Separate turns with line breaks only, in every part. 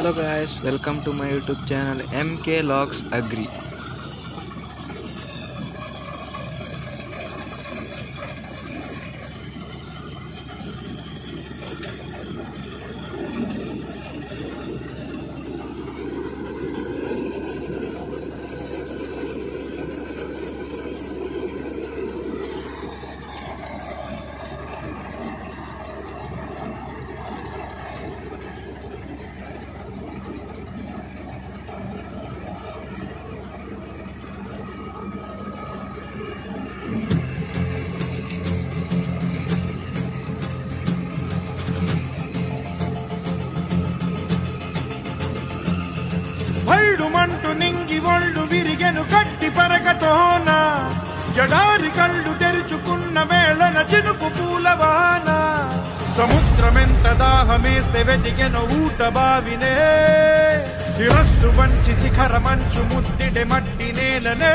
Hello guys, welcome to my YouTube channel MK Logs Agri.
భళ్ళుమంటూ నింగి ఒళ్ళు విరిగెను గట్టి పరగతోన జడారి కళ్ళు తెరుచుకున్న వేళన చినుకు పూలవాన సముద్రమెంత దాహమేస్తే వెతికెను ఊట బావినే శిరస్సు వంచి శిఖర మంచు ముద్దిడె మట్టి నేలనే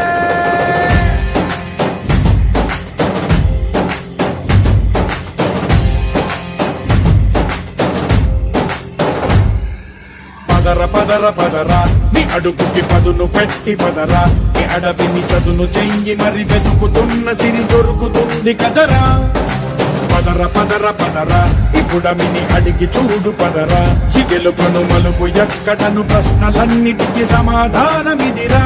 పదర పదర పదరా నీ అడుగుకి పదును పెట్టి పదరా నీ అడవిని చదును చెయ్యి మరి వెతుకుతున్న సిరి దొరుకుతుంది కదరా పదర పదర పదరా ఇప్పుడమిని అడిగి చూడు పదరా చిగెలుపను మలుపు ఎక్కడను ప్రశ్నలన్నిటికీ సమాధానమిదిరా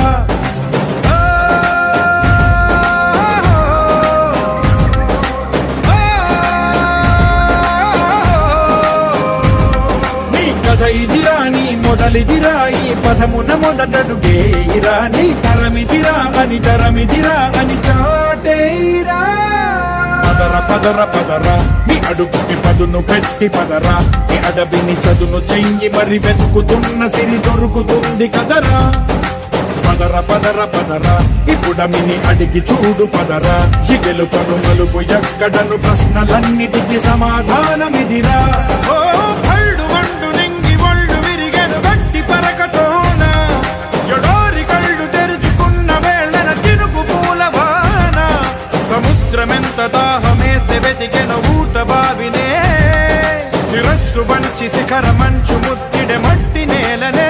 నీ కథ ఇదిరా నీ మొదలిదిరా ఈ పదమున మొదటడుగేయిరా నీ తరమిదిరా అని తరమిదిరా అని చాటేయిరా పదర పదర పదరా నీ అడుగుకి పదును పెట్టి పదరా నీ అడవిని చదును చెయ్యి మరి వెతుకుతున్న సిరి దొరుకుతుంది కదరా పదర పదర పదరా ఇప్పుడమిని అడిగి చూడు పదరా చిగెలు పను మలుపు ఎక్కడను ప్రశ్నలన్నిటికీ సమాధానమిదిరా ఓ భళ్ళు వండు నింగి ఒళ్ళు విరిగెను గట్టి పరకతోన ఎడారి కళ్ళు తెరుచుకున్న వేళన చినుకు పూలవాన సముద్రమెంత దాహమేస్తే వెతికెను ఊట బావినే శిరస్సు వంచి శిఖర మంచు ముద్దిడె మట్టి నేలనే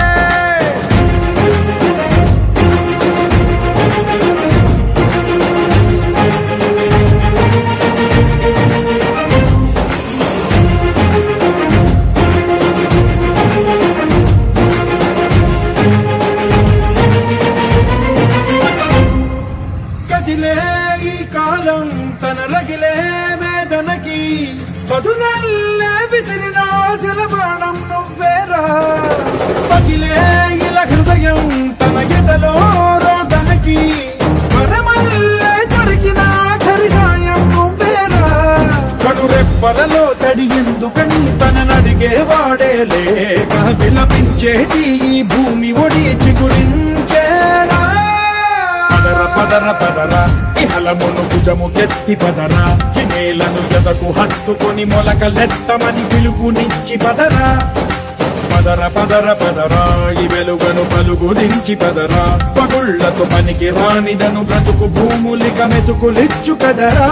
కదిలే ఈ కాలం తన రగిలే వేదనకి పదునల్లే విసిరిన ఆశల బాణం నువ్వేరా పగిలే ఇలా హృదయం తన ఎదలో రోదనకి మరమల్లే దొరికిన ఆఖరి సాయం నువ్వేరా కడురెప్పలలో తడి ఎందుకని తననడిగే వాడే లేక విలపించేటి ఈ భూమి ఒడి చిగురించేరా పదర పదర పదర ఇహలమును భుజము కెత్తి పదర నేలను ఎదకు హత్తుకొని మొలకలెత్తమని పిలుపునిచ్చి పదరా పదర పదర పదరా ఈ వెలుగను పలుగు దించి పదరా పగుళ్లతో పనికి రానిదను బ్రతుకు భూములిక మెతుకులిచ్చు కదరా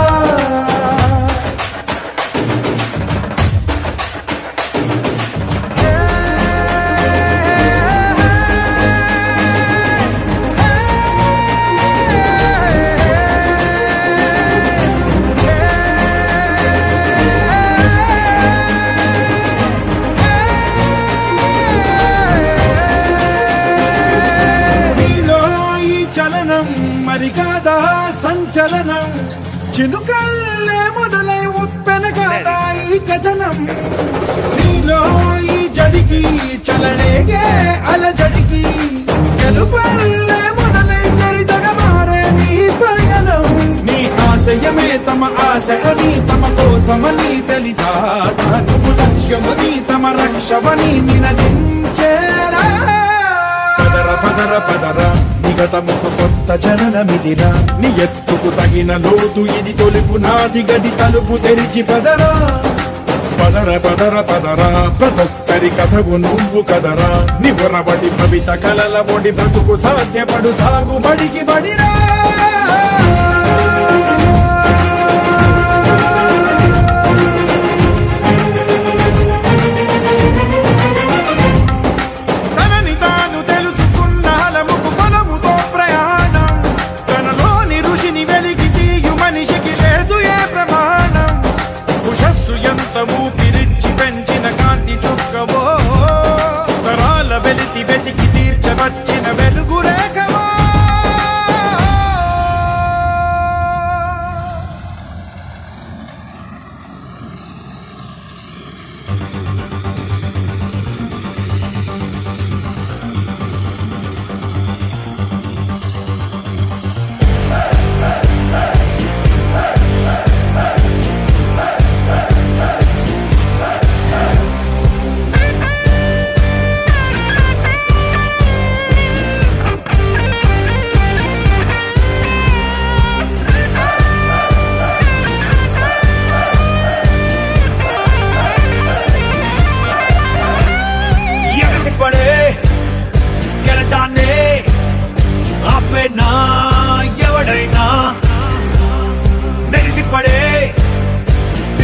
నీలో ఈ చలనం మరి కాదా సంచలనం చినుకల్లే మొదలై ఉప్పెన కాదా ఈ కథనం నీలో ఈ జడికి చలనేగే అలజడికి గెలుపల్లే మొదలై చరితగా మారే నీ పయనం నీ ఆశయమే తమ ఆశ అని తమ కోసమని తెలిసా నువ్వు లక్ష్యమని తమ రక్షమని నినదించేరా పదర పదర పదర నిగతముకు కొత్త జననమిదిరా నీ ఎత్తుకు తగిన లోతు ఇది తొలుపు నాది గది తలుపు తెరిచి పదరా పదర పదర పదరా ప్రతొక్కరి కథవు నువ్వు కదరా నివరబడి భవిత కలల ఒడి బ్రతుకు సాధ్యపడు సాగు బడికి బడిరా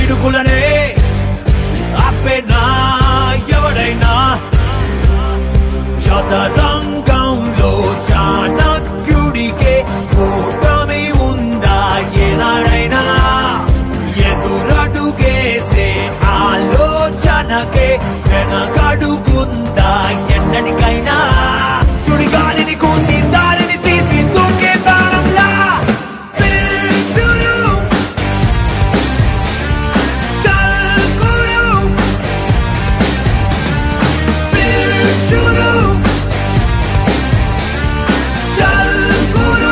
పిడుగులనే ఆపేనా ఎవడైనా చదరంగంలో చాణక్యుడికే కూటమి ఉందా ఏనాడైనా ఎదురడుగేసే ఆలోచనకే వెనకడుగుందా ఎన్నటికైనా సుడిగాలిని కూసి దారిని తీసి దూకే బాణంలా శురు చల్ గురు శురు చల్ గురు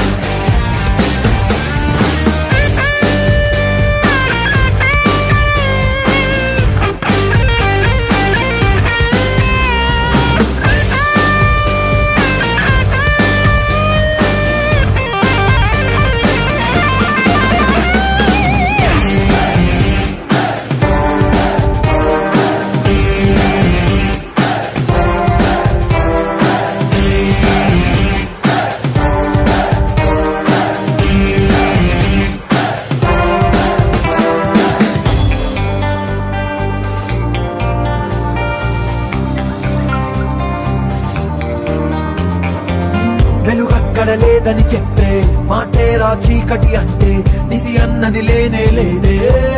వెలుగక్కడ లేదని చెప్పే మాటేరా చీకటి అంటే నిసి అన్నది లేనే లేదే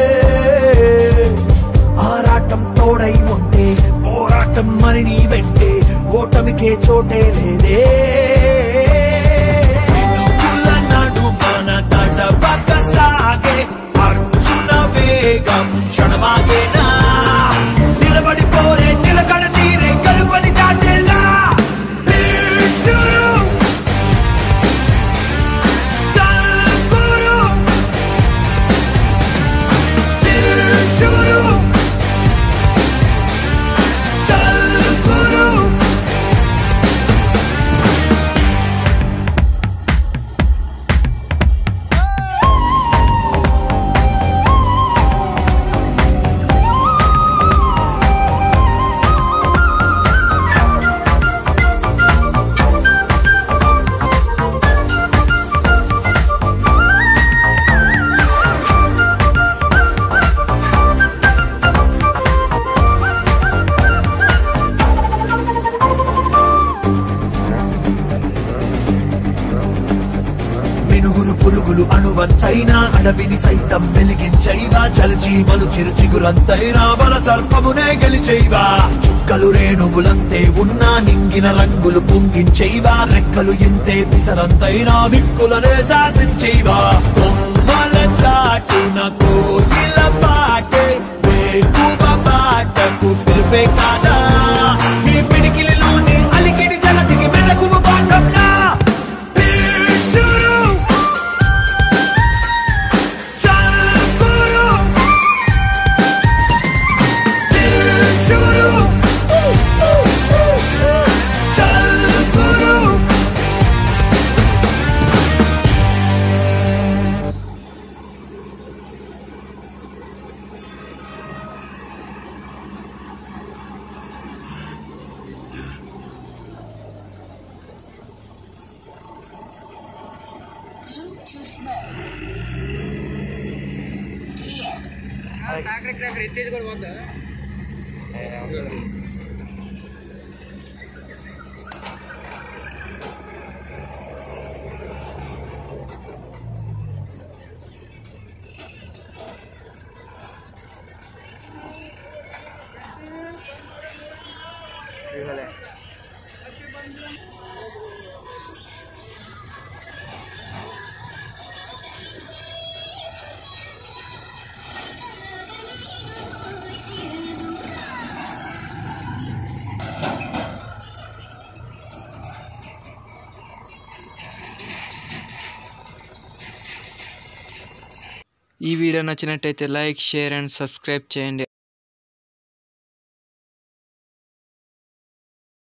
ఆరాటం తోడై ఉంటే పోరాటం మరి నీ వెంటే ఓటమికే చోటే లేదే వెలుగుల నడుమన తడబక సాగే అర్జున వేగం క్షణమాగేనా నిలబడి పోరే నిలకడ తీరే గెలుపని చాటేలా శురు చల్ గురు శురు చల్ గురు మినుగురు పురుగులు అణువంతైనా అడవిని సైతం వెలిగించైవా చలచీమలు చిరు చిగురంతైనా బల సర్పమునే గెలిచేవా చుక్కలు రేణువులంతే ఉన్నా నింగిన రంగులు పొంగించేవా రెక్కలు ఇంతే పిసరంతైనా దిక్కులనే శాసించేవా కొమ్మల చాటున కోయిల పాటే వేకువ పాటకు పిలిపే కాదా నీ పిడికిలిలోని అలికిడి జలతికి మెలకువ పాఠంలా శురు చల్ గురు శురు చల్ గురు
Bluetooth mode. Paired.
ఈ వీడియో నచ్చినట్టయితే లైక్ షేర్ అండ్ సబ్స్క్రైబ్ చేయండి